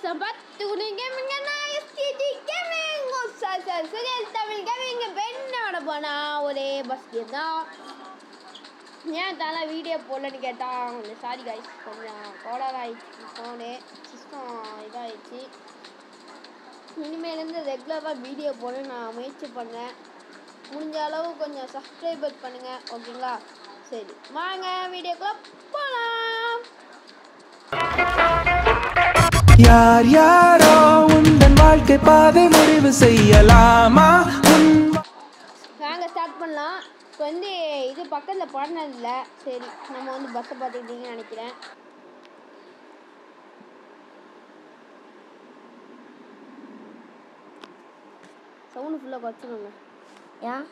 நான் பார்த்து கேமிங்க நான் STD gaming sir sir Suresh Tamil gaming இப்போ என்ன விட போனா ஒரே பஸ் கேம் தான் ஏன் தலை வீடியோ போடலன்னு கேட்டான் கொஞ்சம் சாரி காய்ஸ் கொஞ்சம் கோடாக ஆயிடுச்சு ஃபோனு சிஸ்டம் இதாகிடுச்சு இனிமேலேருந்து ரெகுலராக வீடியோ போட நான் முயற்சி பண்ணேன் முடிஞ்ச அளவு கொஞ்சம் சப்ஸ்கிரைபர் பண்ணுங்கள் ஓகேங்களா சரி வாங்க வீடியோக்குள்ள போகலாம் யார் யாரோ உந்தன் வாழ்க்கை பாதை முடிவு செய்யலாமா உன் வாங்க ஸ்டார்ட் பண்ணலாம் இப்போ வந்து இது பக்கத்தில் பாடினதில்ல சரி நம்ம வந்து பஸ்ஸை பார்த்துக்கிட்டீங்கன்னு நினைக்கிறேன் சவுண்டு ஃபுல்லாக குறைச்சிக்கோங்க ஏன்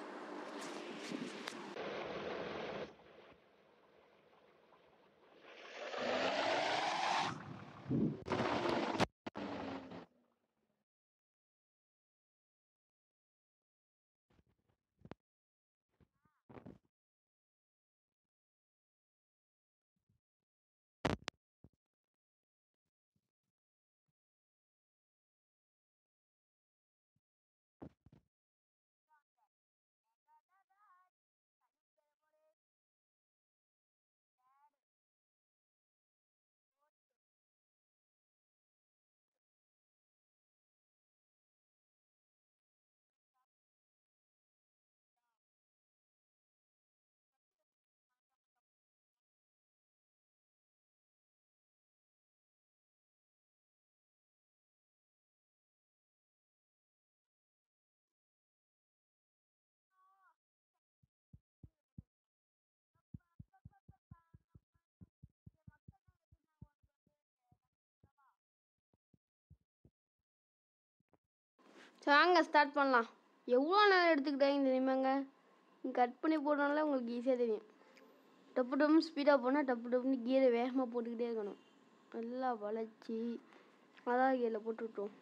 சரி, வாங்க ஸ்டார்ட் பண்ணலாம் எவ்வளோ நேரம் எடுத்துக்கிட்டாங்க தெரியுமாங்க கட் பண்ணி போடணும்ல உங்களுக்கு ஈஸியாக தெரியும் டப்பு டப்புன்னு ஸ்பீடாக போனால் டப்பு டப்புன்னு கீரை வேகமாக போட்டுக்கிட்டே இருக்கணும் நல்லா வளைச்சி அதான் கீரில் போட்டுவிட்டோம்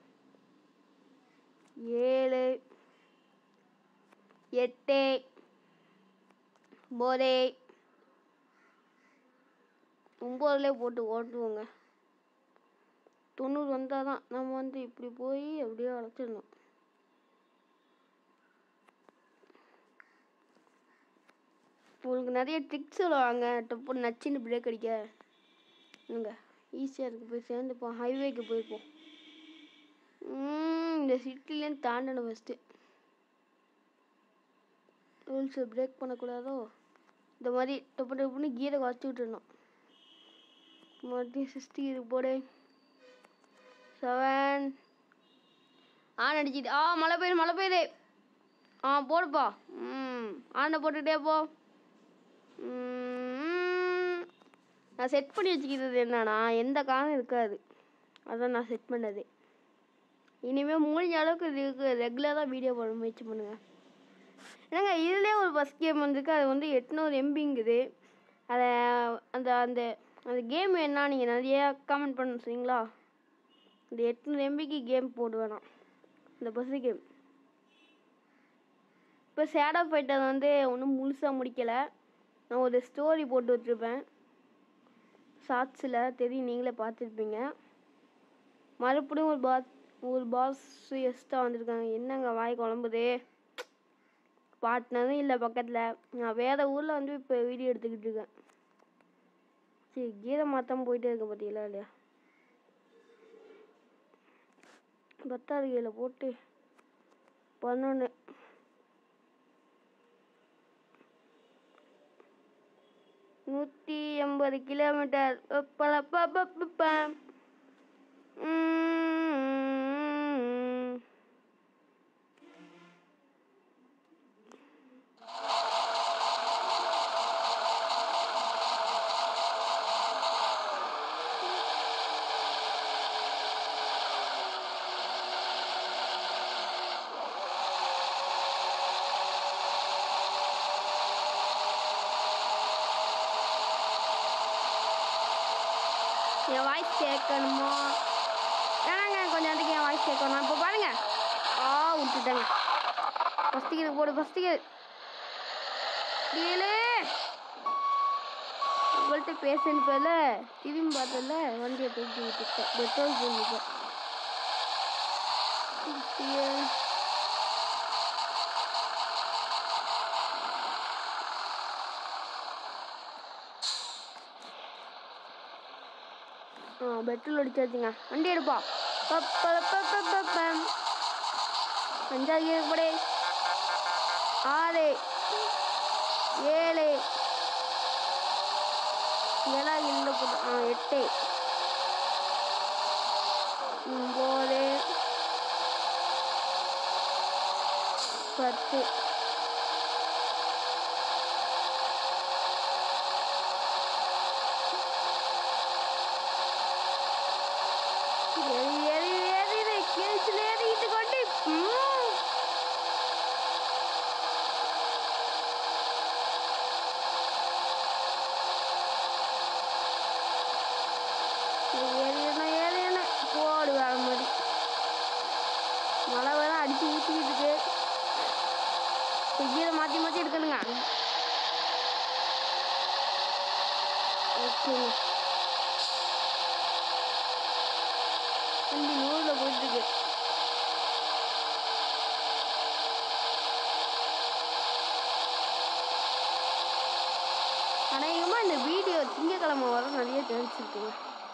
ஏழு எட்டு ஒம்பது ஒம்போதுலேயே போட்டு ஓட்டுவோங்க தொண்ணூறு வந்தால் தான் நம்ம வந்து இப்படி போய் அப்படியே வளர்த்துடணும் உங்களுக்கு நிறைய ட்ரிக்ஸ் சொல்லுவாங்க டப்பு நச்சுன்னு பிரேக் அடிக்க இங்க ஈஸியாக இருக்குது போய் சேர்ந்துப்போம் ஹைவேக்கு போயிருப்போம் ம், இந்த சிட்டிலேருந்து தாண்டணும் ஃபஸ்ட்டு ரூல்ஸை பிரேக் பண்ணக்கூடாதோ இந்த மாதிரி டப்பு டப்புன்னு கீரை வச்சு விட்டுடணும் மறுபடியும் சிக்ஸ்டி இது போடு செவன் ஆன் அடிச்சிட்டு ஆ மழை பெய்யுது மழை பெய்யுது ஆ போடுப்பா ம் ஆண்டை போட்டுக்கிட்டே போ ம், நான் செட் பண்ணி வச்சுக்கிறது என்னன்னா எந்த காரணம் இருக்காது அதான் நான் செட் பண்ணது இனிமேல் முடிஞ்ச அளவுக்கு இதுக்கு ரெகுலராக வீடியோ போட முயற்சி பண்ணுங்க என்னங்க இதுலேயே ஒரு பஸ் கேம் வந்திருக்கு அது வந்து எட்நூறு எம்பிங்குது அதை அந்த அந்த அந்த கேம் என்ன நீங்கள் நிறைய கமெண்ட் பண்ண சரிங்களா இந்த எட்நூறு எம்பிக்கு கேம் போடுவேன் இந்த பஸ்ஸு கேம் இப்போ சேடோ ஃபைட்டர் வந்து ஒன்றும் முழுசாக முடிக்கலை நான் ஒரு ஸ்டோரி போட்டு வச்சுருப்பேன் ஷார்ட்ஸில் தெரியும் நீங்களே பார்த்துருப்பீங்க மறுபடியும் ஒரு பாஸ் ஒரு பாஸ் எஸ்ட்டாக வந்திருக்காங்க என்னங்க வாய் குழம்புது பாட்டினதும் இல்லை பக்கத்தில் நான் வேறு ஊரில் வந்து இப்போ வீடியோ எடுத்துக்கிட்டு இருக்கேன் சரி கீரை மாற்றாம போயிட்டே இருக்க பார்த்தீங்களா இல்லையா பத்தாவது கீழே போட்டு பதினொன்று நூற்றி எண்பது கிலோமீட்டர் பல ப ப ப ப. ம். என் வாய்ஸ் கேட்கணுமா ஏன்னாங்க கொஞ்சம் நேரத்துக்கு என் வாய்ஸ் கேட்கணும் இப்போ பாருங்க ஆ விட்டுட்டேங்க ஃபஸ்ட்டு கீழே போடு ஃபஸ்ட்டு கீழே கீழே உங்கள்கிட்ட பேசுன்னு போல திரும்பி பார்த்தல வண்டியை தூக்கி விட்டுட்டேன் பெட்ரோல் போட்டுட்டேன் ஆ பெட்ரோல் அடிச்சாச்சுங்க வண்டி எடுப்பா பப்பம் அஞ்சாவது கூட ஆறு ஏழு ஏழாவது இல்லை போட்டு ஆ எட்டு ஒம்பது பத்து ஏறி ஏறி ஏறி கீழ்ச்சில் ஏறிக்கிட்டு கொண்டு ம். ஏறிடணும் ஏறிடணும் போடு வேற மாதிரி மழை வேற அடிச்சு ஊற்றிக்கிட்டு இருக்கு கீரை மாற்றி மாற்றி எடுக்கணுங்க ஓகேங்க வண்டி நூறில் போயிட்டு இருக்கு அநேகமாக இந்த வீடியோ திங்கக்கிழமை வர நிறைய தெரிஞ்சிருக்குங்க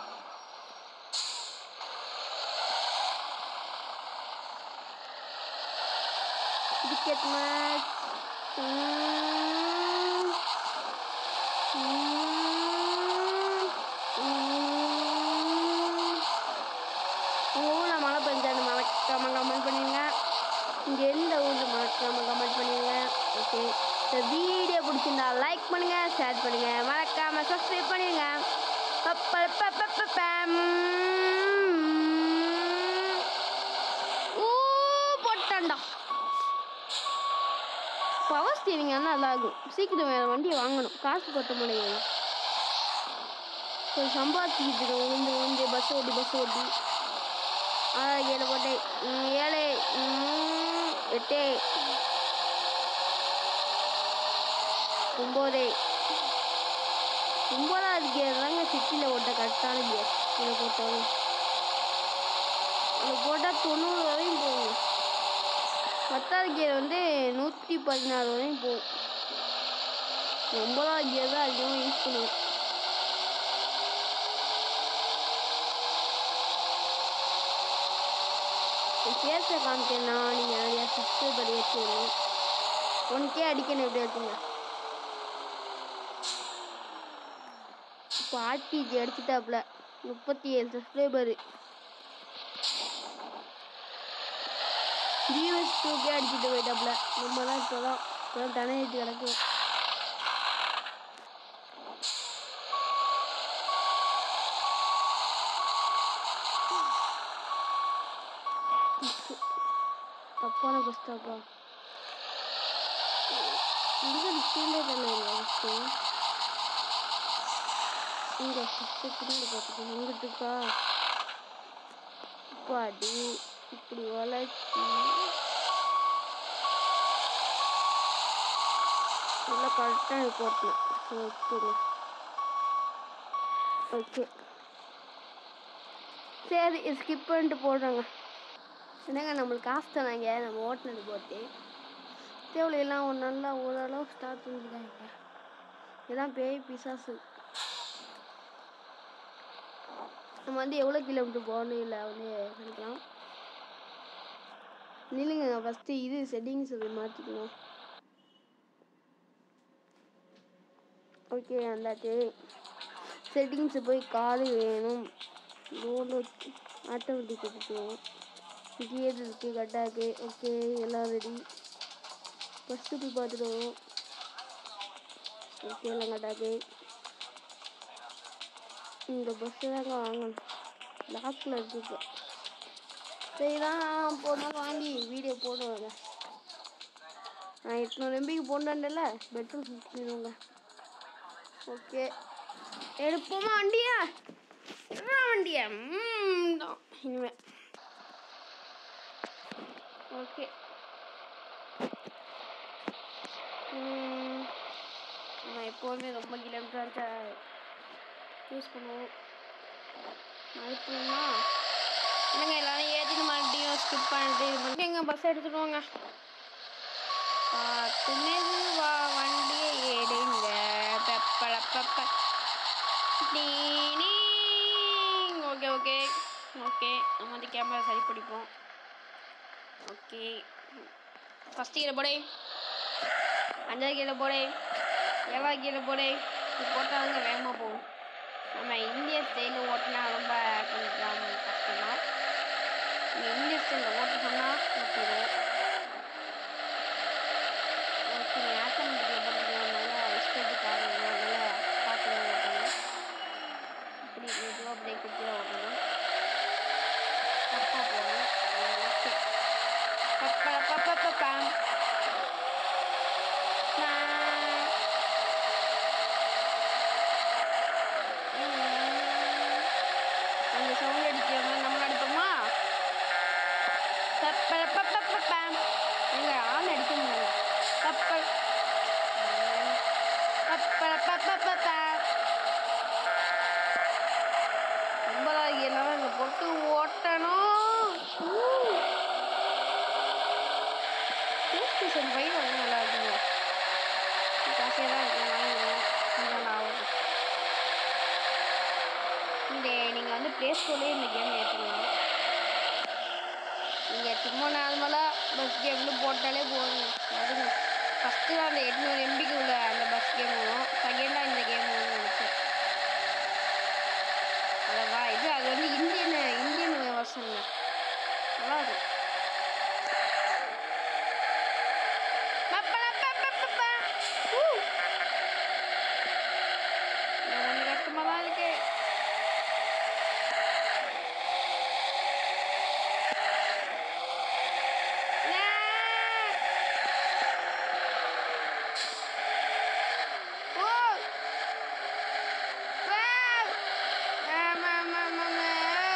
cricket match. Mm. Mm. Mm. ஊரில் மழை பெஞ்சாது மறக்காம கமெண்ட் பண்ணுங்க இங்கே எந்த ஊரில் மறக்காம கமெண்ட் பண்ணுங்க ஓகே இந்த வீடியோ பிடிச்சிருந்தா லைக் பண்ணுங்க ஷேர் பண்ணுங்க மறக்காம சப்ஸ்கிரைப் பண்ணிடுங்க பப்ப பப்ப பப்பம். ஊ போட்டான்டா பவர் ஸ்டீரிங் ஆனால் நல்லா இருக்கும் சீக்கிரம் வேறு வண்டியை வாங்கணும் காசு கொட்ட முடியாது கொஞ்சம் சம்பாதிச்சுக்கிட்டு இருக்கேன் உளுந்து உளுந்து பஸ் ஓட்டி பஸ் ஓட்டி ஆறு ஏழு போட்டே ம், ஏழு ம், எட்டு ஒம்பது ஒம்பதாவது கியர் தாங்க சிட்டியில் ஓட்ட கரெக்டான கியர் இதை போட்டாலும் இதை போட்டால் தொண்ணூறு வரையும் போகும் பத்தாவது கியர் வந்து நூற்றி பதினாறு வரையும் போகும் ஒன்பதாவது கியர் தான் அதிகமாக யூஸ் பண்ணுவேன் பேச காமிச்சேன்னா நீங்கள் நிறையா சப்ஸ்கிரைபர் ஏற்றிடணும் ஒன் கே அடிக்கணும் எப்படி இருக்குங்க இப்போ ஆர்டிஜி அடிச்சுட்டாப்புல முப்பத்தி ஏழு சப்ஸ்கிரைபரு வியூவர்ஸ் டூக்கே அடிச்சுட்டு போயிட்டாப்புல நம்ம தான் இப்போ தான் இப்போ தான் தனை ஏற்றி கிடக்கு தப்பான பஸ்டாப்பா இங்கே நிற்கலே தானே ஃபஸ்ட்டு இங்கே ஃபஸ்ட்டு பின்னாடி பார்த்துக்கோ இங்கிட்டுக்கா பாடி இப்படி வளர்ச்சி நல்லா கரெக்டாக போட்டணும் ஓகேங்க ஓகே சரி ஸ்கிப் பண்ணிட்டு போடுறேங்க என்னங்க நம்மளுக்கு காசு தராங்க நம்ம ஓட்டுனது போட்டு தேவையெல்லாம் ஒரு நல்லா ஓரளவு ஸ்டார்ட் பண்ணிருக்காங்க இதான் பேய் பிசாசு நம்ம வந்து எவ்வளோ கிலோமீட்டர் போகணும் இல்லை வந்து பண்ணிக்கலாம் நில்லுங்க ஃபஸ்ட்டு இது செட்டிங்ஸ் போய் மாற்றிக்கணும் ஓகே அந்தாச்சு செட்டிங்ஸ் போய் காது வேணும் ரோடு ஆட்டோமேட்டிக் கொடுத்துருவோம் கியர் இருக்குது கட்டாக்கு ஓகே எல்லாம் ரெடி ஃபஸ்ட்டு போய் பார்த்துட்டு வருவோம் ஓகே எல்லாம் கட்டாக்கு இந்த பஸ்ஸு தாங்க வாங்கணும் லாக்கில் இருக்கு இப்போ சரிதான் போனாலும் வாங்கி வீடியோ போடுவாங்க நான் எட்நூறு எம்பிக்கு போண்டேன்ல பெட்ரோல் ஃபிஃப்டினுங்க ஓகே எடுப்போமா வண்டியா என்ன வண்டியா ம் தான் இனிமே ஓகே நான் எப்போதுமே ரொம்ப கிலோமீட்டர் யூஸ் பண்ணுவோம் அழுத்தணுமா என்னங்க எல்லாரும் ஏற்றிட்டு மறுபடியும் ஸ்கிப் பண்ணிட்டு இது பண்ணிட்டு எங்கள் பஸ் எடுத்துட்டு வாங்க பார்த்து மெதுவா வண்டியை எடுங்க பெப்பள பெப்ப ஓகே ஓகே ஓகே நம்ம வந்து கேமரா சரி பிடிப்போம் ஓகே ஃபஸ்ட்டு கீழே போடே அஞ்சாவது கீழே போடே ஏழாவது கீழே போடே இது போட்டால் வந்து வேகமாக போகும் நம்ம இந்திய ஸ்டைலில் ஓட்டினா ரொம்ப கொஞ்சம் கஷ்டம் தான் நீங்கள் இந்திய ஸ்டைலில் ஓட்ட சொன்னால் ஓட்டிடுவோம் ஓகே ஆட்டோமேட்டிக்கில் பண்ணுறதுனால இஷ்டத்துக்கு ஆகணும் அதனால் பார்த்து ஓட்டணும் இப்படி மெதுவாக பிரேக் கொடுத்து தான் ஓட்டணும் தப்பாக போகணும் ஓகே பப்பா பப்பா பப்பா அந்த சவுண்ட் அடிக்கிற மாதிரி நம்ம அடிப்போமா பப்பர பப்பப்பப்பம் எங்க ஆள் அடிக்க முடியல பப்பர் பப்பர பப்பப்பப்ப ஒன்பதாவது எல்லாம் இங்கே போட்டு ஓட்டணும் ப்ளே ஸ்டேஷன் ஃபைவ் வந்து நல்லா இருக்குங்க காசியாக தான் இருக்கும் வாங்கிடுவோம் கொஞ்சம் ஆகும் இந்த நீங்கள் வந்து ப்ளே ஸ்டோர்லேயே இந்த கேம் ஏற்றலாம் நீங்கள் சும்மா நார்மலாக பஸ் கேம்னு போட்டாலே போதுங்க அதுங்க ஃபஸ்ட்டு அந்த எட்நூறு எம்பிக்கு உள்ள அந்த பஸ் கேம் வரும் செகண்டாக இந்த கேம் வரும்னு நினச்சேன் அதவா இது அது வந்து இந்தியன் இந்தியன் வருஷனுங்க நல்லா இருக்கும் பப்பரப்பப்பப்பப்பா. ஊ. இது கொஞ்சம் கஷ்டமா தான் இருக்கு ஓ வாவ் ஆமா ஆமா ஆமா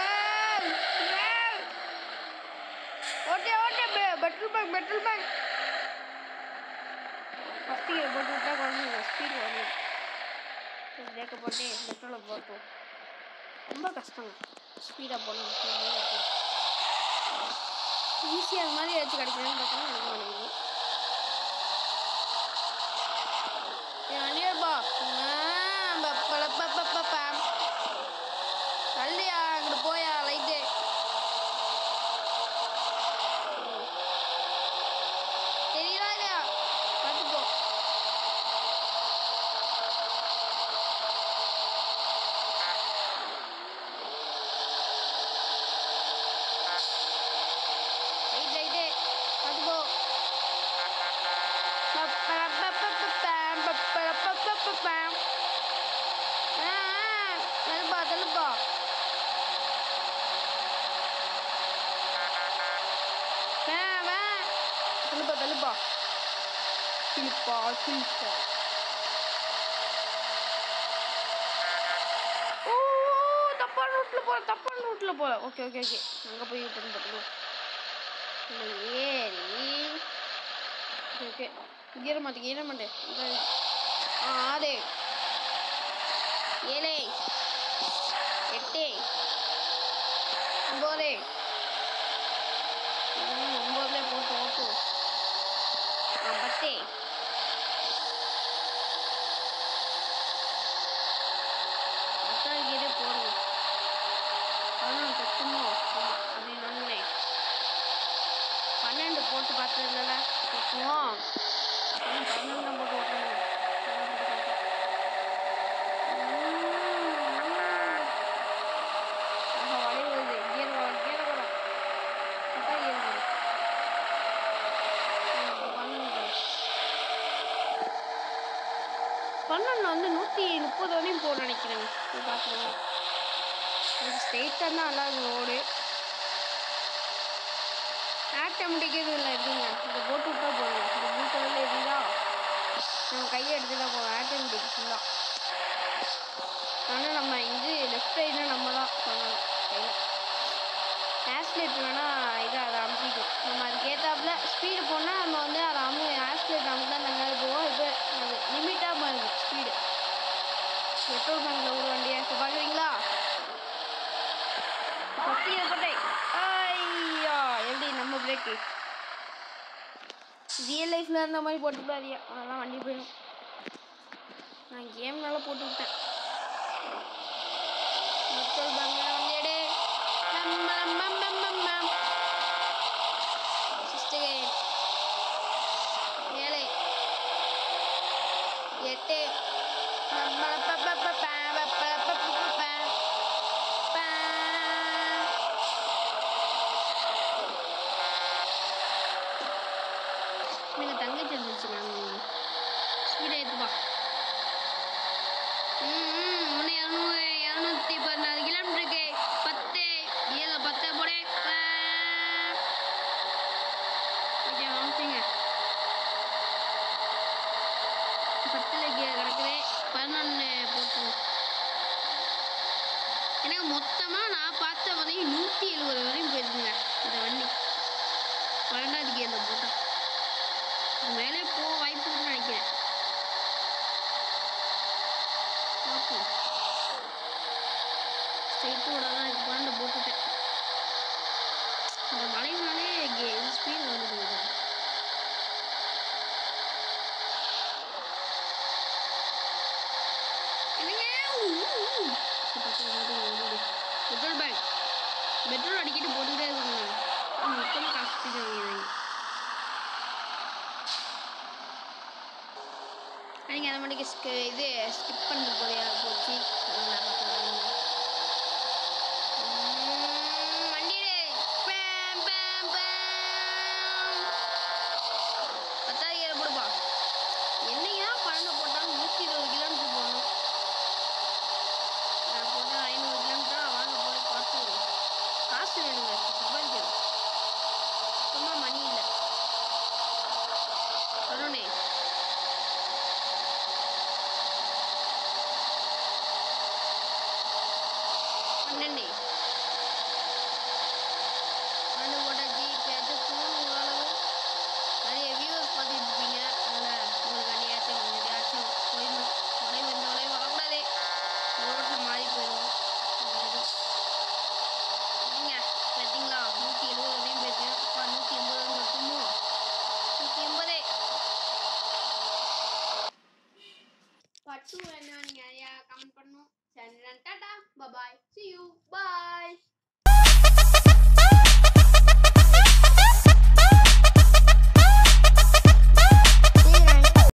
okay okay petrol bank petrol bank first year போட்டு விட்டா குழந்தைங்க ஸ்பீடு வரும் பிரேக்கை போட்டு பெட்ரோலை போட்டோம் ரொம்ப கஷ்டங்க ஸ்பீடாக போகணும் ஈஸியாக அது மாதிரி ஏதாச்சும் கிடைக்கணும்னு பார்த்தா எனக்கு மாட்டேங்குது வண்டியப்பா தள்ளியா அங்கிட்டு போயா லைட்டு தெரியுதா இல்லையா பார்த்துப்போ லைட் லைட்டு பார்த்துப்போ பப்பரப்பப்பப்பப்பம், பப்பரப்பப்பப்பப்பம். ஆ, ஆ, தள்ளுப்பா தள்ளுப்பா வே, வே. தள்ளுப்பா தள்ளுப்பா கிளிப்பா கிளிப்பா ஓ தப்பான ரூட்ல போற தப்பான ரூட்ல போற ஓகே ஓகே ஓகே அங்க போய் பண்ணு பார்த்துக்கோ ஏறி ஓகே ஓகே ಗಿರ ಮತ್ತೆ ಏನೇ ಮಾಡೆ ಹಾಂ ಅದೇ ಏಳೆ ಎಟ್ಟೆ ஒம்போது ம் ஒம்போதுல போட்டு ஓட்டு ஆ பத்து அத்தான் கீழே போடுங்க பதினொன்று பத்துமோ ஆமாம் அப்படின்னு நினைக்கிறேன் பன்னெண்டு போட்டு பார்த்ததுல ஓட்டுவோம் பன்னெண்டு தான் போட்டு ஓட்டணும் ஆஹா வளைவு வருது கியர் வர கியர் வர கரெக்டாக கியர் வரும் பன்னெண்டு பன்னெண்டு வந்து நூற்றி முப்பது வரையும் போட நினைக்கிறேங்க போய் பார்த்துருவோம் ஸ்ட்ரெயிட்டாக தான் நல்லா இருக்கும் ரோடு ஆட்டோமேட்டிக் எதுவும் இல்லை இருக்குங்க இதை போட்டு விட்டா போதும் இந்த ப்ளூ கலரில் எரியுதா நம்ம கையை எடுத்துட்டா போதும் ஆட்டோமேட்டிக் ஃபுல்லாக ஆனால் நம்ம இது லெஃப்ட் சைடுனா நம்ம தான் பண்ணணும் கையில் ஆஸ்லேட் வேணால் இதை அதை அமுத்திக்கும் நம்ம அதுக்கு ஏற்றாப்புல ஸ்பீடு போனால் நம்ம வந்து அதை அமு ஆஸ்லேட் அமுத்தா அந்த மாதிரி போவோம் இப்போ அது லிமிட்டாக மாறுது ஸ்பீடு எப்போ பெட்ரோல் பங்க்ல ஒரு வண்டியை இப்போ பார்க்குறீங்களா ஃபஸ்ட்டு ஏற்பட்டே ஐயா எப்படி நம்ம பிரேக்கு ரியல் லைஃப்பில் அந்த மாதிரி போட்டுக்கூடாதியா அதெல்லாம் வண்டி போயிடும் நான் கேம்னால போட்டு விட்டேன் பெட்ரோல் பங்க்ல வண்டி எடு நம்ம நம்ம நம்ம நம்ம சிஸ்டர் ஏழை எட்டு நம்ம ப ப ப ப ப ப ப ப ப ப. ப. எனக்கு தங்கச்சி வந்துச்சு மேம் ஸ்பீடாக எடுத்துப்பா ம் முன்னே இரநூறு இரநூத்தி பதினாறு கிலோமீட்டருக்கு பத்து ஏழு பத்து போடே ஓகே வாங்கிங்க பத்தில் கிடக்குது பதினொன்று போட்டுருவோம் எனக்கு மொத்தமாக நான் பார்த்த வரையும் நூற்றி எழுபது வரையும் போயிருக்குங்க இந்த வண்டி பன்னெண்டாவது கியரில் போட்டேன் இது மேலே போக வாய்ப்பு இருக்குன்னு நினைக்கிறேன் பார்ப்போம் ஸ்ட்ரைட் ரோடாக தான் இருக்கு பன்னெண்டு போட்டுட்டேன் இந்த மலைனாலே ஸ்பீட் வந்துடுது என்னங்க பெட்ரோல் பேங்க் பெட்ரோல் அடிக்கிட்டு போட்டுக்கிட்டே இருக்காங்க மொத்தமாக காசு தூக்கி வாங்கிடுவாங்க நீங்கள் அதை மட்டும் ஸ்க இது ஸ்கிப் பண்ணிட்டு போறியா போச்சு அதெல்லாம் பார்த்துக்கோங்க. உம், வண்டி எடு. பேம், பேம், பேம். பத்தாவது கீரை போடுப்பா என்னைக்கு தான் பன்னெண்டு போட்டாலும் நூற்றி இருபது கிலோமீட்டர் போகணும் நான் போட்டால் ஐநூறு கிலோமீட்டர் வாங்க போய் பார்த்து காசு வேணுங்க சம்பாதிக்கணும் சும்மா மணி இல்லை சொல்லணே பன்னெண்டு பன்னெண்டு போட்டாச்சு இப்போயாச்சும் ஃபோன் ஓரளவு நிறைய வியூவர்ஸ் பார்த்துட்டு இருப்பீங்க அதில் உங்களுக்கு அண்டியாச்சும் எதையாச்சும் போயிடணும் உழைவு இந்த உழைவு வரக்கூடாது ரோட்டில் மாறி போயிடும் இல்லைங்க பார்த்தீங்களா நூற்றி எழுபது வரையும் போயிருக்கேன் அப்பா நூற்றி எண்பது மட்டுமோ நூற்றி எண்பது பட்டு வேணும் நீங்கள் நிறையா கமெண்ட் பண்ணணும் சரி tata bye bye see you bye